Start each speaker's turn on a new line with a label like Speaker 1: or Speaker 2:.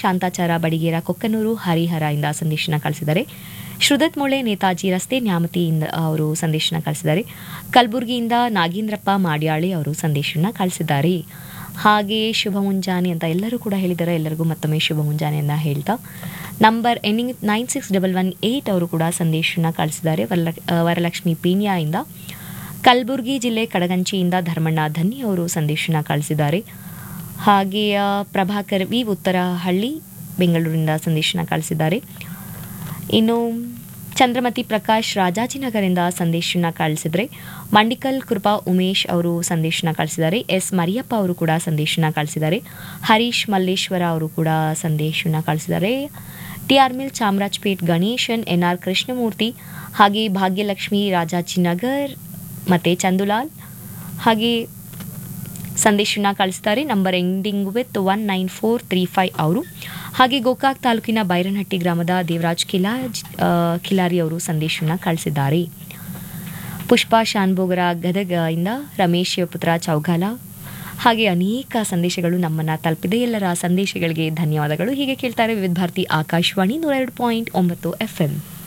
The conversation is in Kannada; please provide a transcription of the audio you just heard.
Speaker 1: ಶಾಂತಾಚಾರ ಬಡಿಗೇರ ಕೊಕ್ಕನೂರು ಹರಿಹರದಿಂದ ಸಂದೇಶನ ಕಳಿಸಿದ್ದಾರೆ ಶ್ರುದತ್ ಮೊಳೆ ನೇತಾಜಿ ರಸ್ತೆ ನ್ಯಾಮತಿಯಿಂದ ಅವರು ಸಂದೇಶನ ಕಳಿಸಿದ್ದಾರೆ ಕಲಬುರಗಿಯಿಂದ ನಾಗೇಂದ್ರಪ್ಪ ಮಾಡ್ಯಾಳಿ ಅವರು ಸಂದೇಶನ ಕಳಿಸಿದ್ದಾರೆ ಹಾಗೆಯೇ ಶುಭ ಮುಂಜಾನೆ ಅಂತ ಎಲ್ಲರೂ ಕೂಡ ಹೇಳಿದ್ದಾರೆ ಎಲ್ಲರಿಗೂ ಮತ್ತೊಮ್ಮೆ ಶುಭ ಮುಂಜಾನೆಯನ್ನ ಹೇಳ್ತಾ number ending nine six double one eight ಅವರು ಕೂಡ ಸಂದೇಶನ ಕಳಿಸಿದ್ದಾರೆ ವರಲ ವರಲಕ್ಷ್ಮಿ ಪೀಣ್ಯದಿಂದ ಕಲಬುರಗಿ ಜಿಲ್ಲೆ ಕಡಗಂಚಿಯಿಂದ ಧರ್ಮಣ್ಣ ಧನ್ನಿ ಅವರು ಸಂದೇಶನ ಕಳಿಸಿದ್ದಾರೆ ಹಾಗೆಯ ಪ್ರಭಾಕರ್ ವಿ ಉತ್ತರಹಳ್ಳಿ ಬೆಂಗಳೂರಿನಿಂದ ಸಂದೇಶನ ಕಳಿಸಿದ್ದಾರೆ ಇನ್ನು ಚಂದ್ರಮತಿ ಪ್ರಕಾಶ್ ರಾಜಾಜಿನಗರಿಂದ ಸಂದೇಶನ ಕಳಿಸಿದರೆ ಮಂಡಿಕಲ್ ಕೃಪಾ ಉಮೇಶ್ ಅವರು ಸಂದೇಶನ ಕಳಿಸಿದ್ದಾರೆ ಎಸ್ ಮರಿಯಪ್ಪ ಅವರು ಕೂಡ ಸಂದೇಶನ ಕಳಿಸಿದ್ದಾರೆ ಹರೀಶ್ ಮಲ್ಲೇಶ್ವರ ಅವರು ಕೂಡ ಸಂದೇಶನ ಕಳಿಸಿದ್ದಾರೆ T R mill Chamarajpet Ganeshan N R Krishnamurthy ಹಾಗೆ ಭಾಗ್ಯಲಕ್ಷ್ಮಿ ರಾಜಾಜಿನಗರ್ ಮತ್ತು ಚಂದುಲಾಲ್ ಹಾಗೆ ಸಂದೇಶನ ಕಳಿಸ್ತಾರೆ number ending with one nine four three five ಅವರು ಹಾಗೆ ಗೋಕಾಕ್ ತಾಲೂಕಿನ ಬೈರನಹಟ್ಟಿ ಗ್ರಾಮದ ದೇವರಾಜ್ ಕಿಲಾಜ್ ಆ, ಕಿಲಾರಿ ಅವರು ಸಂದೇಶನ ಕಳಿಸಿದ್ದಾರೆ ಪುಷ್ಪಾ ಶಾನ್ಭೋಗರ ಗದಗ ಇಂದ ರಮೇಶ್ ಶಿವಪುತ್ರ ಚೌಗಾಲ ಹಾಗೆ ಅನೇಕ ಸಂದೇಶಗಳು ನಮ್ಮನ್ನ ತಲುಪಿದೆ ಎಲ್ಲರ ಸಂದೇಶಗಳಿಗೆ ಧನ್ಯವಾದಗಳು ಹೀಗೆ ಕೇಳ್ತಾರೆ ವಿವಿಧ ಭಾರತಿ ಆಕಾಶವಾಣಿ ನೂರ ಎರಡು ಪಾಯಿಂಟ್ ಒಂಬತ್ತು ಎಫ್ ಎಂ